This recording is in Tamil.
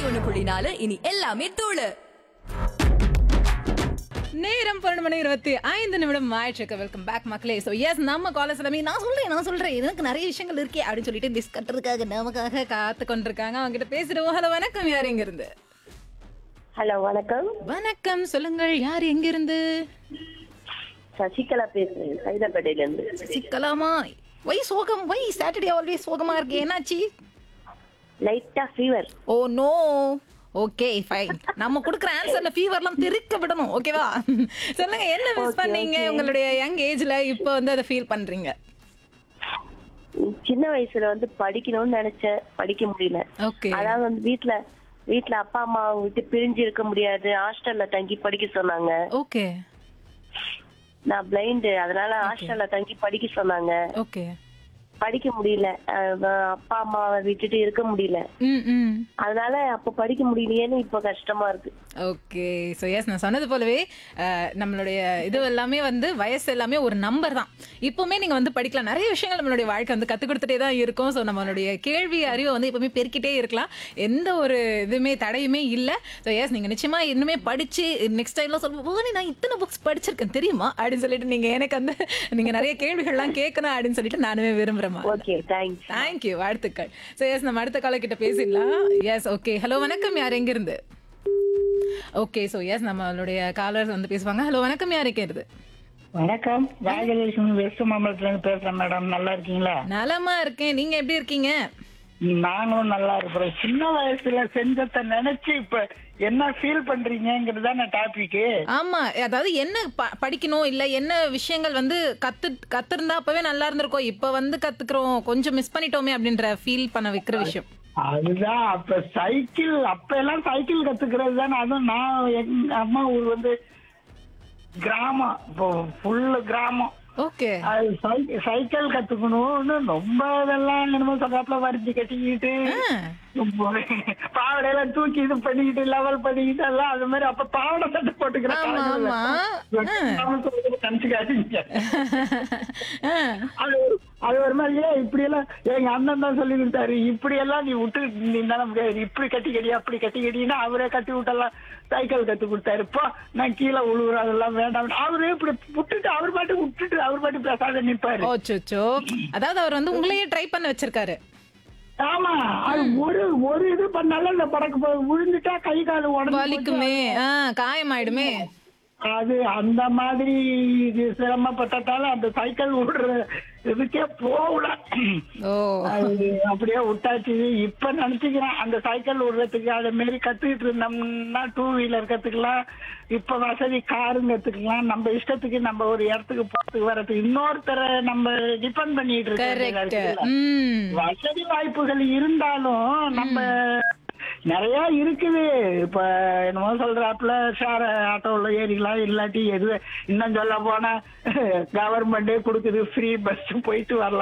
ஒண்ணு புள்ளி நாலு இனி எல்லாமே தூளு நேரம் பன்னெண்டு மணி இருபத்தி ஐந்து நிமிடம் ஆயிடுச்சு வெல்கம் பேக் மக்களே ஸோ எஸ் நம்ம காலேஜ் எல்லாமே நான் சொல்றேன் நான் சொல்றேன் எனக்கு நிறைய விஷயங்கள் இருக்கே அப்படின்னு சொல்லிட்டு டிஸ் கட்டுறதுக்காக நமக்காக காத்து கொண்டிருக்காங்க அவங்க கிட்ட பேசிடுவோம் ஹலோ வணக்கம் யார் எங்க இருந்து ஹலோ வணக்கம் வணக்கம் சொல்லுங்கள் யார் எங்க இருந்து சசிகலா பேசுறேன் சைதாப்பேட்டையில இருந்து சிக்கலாமா வை சோகம் வை சாட்டர்டே ஆல்வேஸ் சோகமா இருக்கு என்னாச்சு லைட்டா fever oh no okay fine நம்ம கொடுக்குற ஆன்சர்ல ஃபீவர்லாம் தெறிக்க விடணும் ஓகேவா சொல்லுங்க என்ன மிஸ் பண்ணீங்க உங்களுடைய யங் ஏஜ்ல இப்போ வந்து அதை ஃபீல் பண்றீங்க சின்ன வயசுல வந்து படிக்கணும்னு நினைச்சேன் படிக்க முடியல ஓகே அதாவது வந்து வீட்ல வீட்ல அப்பா அம்மா விட்டு பிரிஞ்சு இருக்க முடியாது ஹாஸ்டல்ல தங்கி படிக்க சொன்னாங்க ஓகே நான் பிளைண்டு அதனால ஹாஸ்டல்ல தங்கி படிக்க சொன்னாங்க ஓகே படிக்க முடியல அஹ் அப்பா அம்மாவை விட்டுட்டு இருக்க முடியல ம் ம் அதனால அப்ப படிக்க முடியலையேன்னு இப்ப கஷ்டமா இருக்கு ஓகே ஸோ எஸ் நான் சொன்னது போலவே அஹ், நம்மளுடைய இது எல்லாமே வந்து வயசு எல்லாமே ஒரு நம்பர் தான் இப்போவுமே நீங்கள் வந்து படிக்கலாம் நிறைய விஷயங்கள் நம்மளுடைய வாழ்க்கை வந்து கற்றுக் கொடுத்துட்டே தான் இருக்கும் ஸோ நம்மளுடைய கேள்வி அறிவை வந்து எப்பவுமே பெருக்கிட்டே இருக்கலாம் எந்த ஒரு இதுவுமே தடையுமே இல்லை ஸோ எஸ் நீங்கள் நிச்சயமாக இன்னுமே படித்து நெக்ஸ்ட் டைம்லாம் சொல்லுவோம் "ஓ, நான் இத்தனை புக்ஸ் படிச்சிருக்கேன் தெரியுமா அப்படின்னு சொல்லிட்டு நீங்கள் எனக்கு வந்து நீங்கள் நிறைய கேள்விகள்லாம் கேட்கணும் அப்படின்னு சொல்லிட்டு நானுமே விரும்புகிறேன் ஓகே தேங்க்ஸ் தேங்க்யூ வாழ்த்துக்கள் ஸோ எஸ் நம்ம அடுத்த கால கிட்ட பேசிடலாம் எஸ் ஓகே ஹலோ வணக்கம் யார் எங்கிருந்து ஓகே ஸோ எஸ் நம்மளுடைய காலர்ஸ் வந்து பேசுவாங்க ஹலோ வணக்கம் யார் இருக்கிறது வணக்கம் ராஜலட்சுமி வெஸ்ட் மாம்பலத்துல இருந்து பேசுறேன் மேடம் நல்லா இருக்கீங்களா நலமா இருக்கேன் நீங்க எப்படி இருக்கீங்க நாங்களும் நல்லா இருக்கிறோம் சின்ன வயசுல செஞ்சத நினைச்சு இப்ப என்ன ஃபீல் பண்றீங்கிறது தானே டாபிக் ஆமா அதாவது என்ன ப- படிக்கணும் இல்ல என்ன விஷயங்கள் வந்து கத்து கத்திருந்தா அப்பவே நல்லா இருந்திருக்கும் இப்ப வந்து கத்துக்கிறோம் கொஞ்சம் மிஸ் பண்ணிட்டோமே அப்படின்ற ஃபீல் பண்ண வைக்கிற விஷயம் அதுதான் அப்ப சைக்கிள் அப்ப எல்லாம் சைக்கிள் கத்துக்கிறது தானே அதுவும் நான் எங்க அம்மா ஊர் வந்து கிராமம் இப்போ ஃபுல்லு கிராமம் ஓகே அது சை- சைக்கிள் கத்துக்கணும்னு ரொம்ப இதெல்லாம் என்னமோ சொல்லாப்புல வரிஞ்சு கட்டிக்கிட்டு பாவடையெல்லாம் தூக்கி இது பண்ணிக்கிட்டு லெவல் பண்ணிக்கிட்டு எல்லாம் அது மாதிரி அப்ப பாவடை சட்டை போட்டுக்கிற ஆமா, காலத்துல. ஆமா. நாம சொல்றது நினைச்சுக்காதீங்க. அது ஒரு- அது ஒரு மாதிரி ஏன் இப்படி எல்லாம் எங்க அண்ணன் தான் சொல்லி கொடுத்தாரு இப்படி எல்லாம் நீ விட்டு நின்னால முடியாது இப்படி கட்டி கடி அப்படி கட்டி கடினா அவரே கட்டி விட்டெல்லாம் சைக்கிள் கத்து கொடுத்தாரு இப்போ நான் கீழே உழுவுறேன் அதெல்லாம் வேண்டாம் அவரே இப்படி விட்டுட்டு அவர் பாட்டு விட்டுட்டு அவர் பாட்டு பேசாத நிப்பாரு ஓச்சோச்சோ அதாவது அவர் வந்து உங்களையே ட்ரை பண்ண வச்சிருக்காரு ஆமா அது ஒரு ஒரு இது பண்ணாலும் இந்த படக்கு போ- விழுந்துட்டா கை கால் உடம்பு வலிக்குமே ஆ காயமாயிடுமே அது அந்த மாதிரி இது சிரமப்பட்டதால அந்த சைக்கிள் விடுற இதுக்கே போகல ஓ அது அப்படியே விட்டாச்சு இப்ப நினைச்சுக்கிறேன் அந்த சைக்கிள் விடுறதுக்கு அது மாரி கத்துக்கிட்டு இருந்தோம்னா டூ வீலர் கத்துக்கலாம் இப்ப வசதி காரும் கத்துக்கலாம் நம்ம இஷ்டத்துக்கு நம்ம ஒரு இடத்துக்கு போறதுக்கு வரதுக்கு இன்னொருத்தரை நம்ம டிபெண்ட் பண்ணிட்டு கரெக்ட் இருக்கோம் ம் வசதி வாய்ப்புகள் இருந்தாலும் நம்ம நிறைய இருக்குது இப்ப என்னமோ சொல்றாப்புல ஷேர் ஆட்டோல ஏறிக்கலாம் இல்லாட்டி எது இன்னும் சொல்ல போனா கவர்மெண்டே கொடுக்குது ஃப்ரீ பஸ் போயிட்டு வரலாம்